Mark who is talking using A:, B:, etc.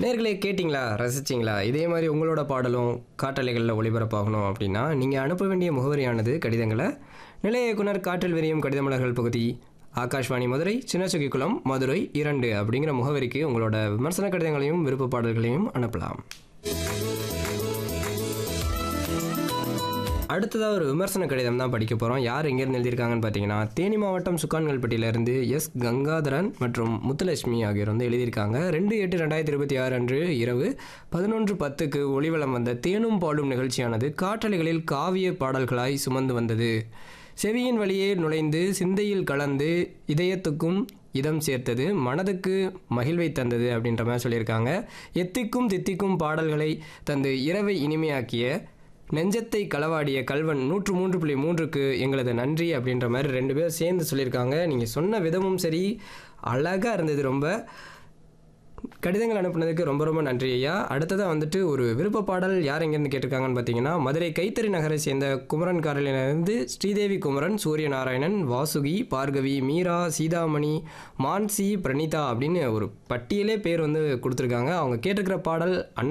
A: நேர்களே கேட்டிங்களா ரசிச்சிங்களா இதே மாதிரி உங்களோட பாடலும் காற்றலைகளில் ஒளிபரப்பாகணும் அப்படின்னா நீங்கள் அனுப்ப வேண்டிய முகவரியானது கடிதங்களை நிலைய இயக்குனர் காற்றில் விரியும் கடிதமலர்கள் பகுதி ஆகாஷ்வாணி மதுரை சின்னச்சுக்கிக்குளம் மதுரை இரண்டு அப்படிங்கிற முகவரிக்கு உங்களோட விமர்சன கடிதங்களையும் விருப்ப பாடல்களையும் அனுப்பலாம் அடுத்ததாக ஒரு விமர்சன கடிதம் தான் படிக்க போகிறோம் யார் எங்கேருந்து எழுதியிருக்காங்கன்னு பார்த்தீங்கன்னா தேனி மாவட்டம் சுக்கான்கல்பட்டியிலிருந்து எஸ் கங்காதரன் மற்றும் முத்துலட்சுமி ஆகியோர் வந்து எழுதியிருக்காங்க ரெண்டு எட்டு ரெண்டாயிரத்தி இருபத்தி ஆறு அன்று இரவு பதினொன்று பத்துக்கு ஒளிவலம் வந்த தேனும் பாடும் நிகழ்ச்சியானது காற்றலைகளில் காவிய பாடல்களாய் சுமந்து வந்தது செவியின் வழியே நுழைந்து சிந்தையில் கலந்து இதயத்துக்கும் இதம் சேர்த்தது மனதுக்கு மகிழ்வை தந்தது அப்படின்ற மாதிரி சொல்லியிருக்காங்க எத்திக்கும் தித்திக்கும் பாடல்களை தந்து இரவை இனிமையாக்கிய நெஞ்சத்தை களவாடிய கல்வன் நூற்று மூன்று புள்ளி மூன்றுக்கு எங்களது நன்றி அப்படின்ற மாதிரி ரெண்டு பேர் சேர்ந்து சொல்லியிருக்காங்க நீங்கள் சொன்ன விதமும் சரி அழகாக இருந்தது ரொம்ப கடிதங்கள் அனுப்புனதுக்கு ரொம்ப ரொம்ப நன்றி ஐயா அடுத்ததாக வந்துட்டு ஒரு விருப்ப பாடல் யார் எங்கேருந்து கேட்டிருக்காங்கன்னு பார்த்தீங்கன்னா மதுரை கைத்தறி நகரை சேர்ந்த குமரன் காரலிலிருந்து ஸ்ரீதேவி குமரன் சூரியநாராயணன் வாசுகி பார்கவி மீரா சீதாமணி மான்சி பிரணீதா அப்படின்னு ஒரு பட்டியலே பேர் வந்து கொடுத்துருக்காங்க அவங்க கேட்டிருக்கிற பாடல்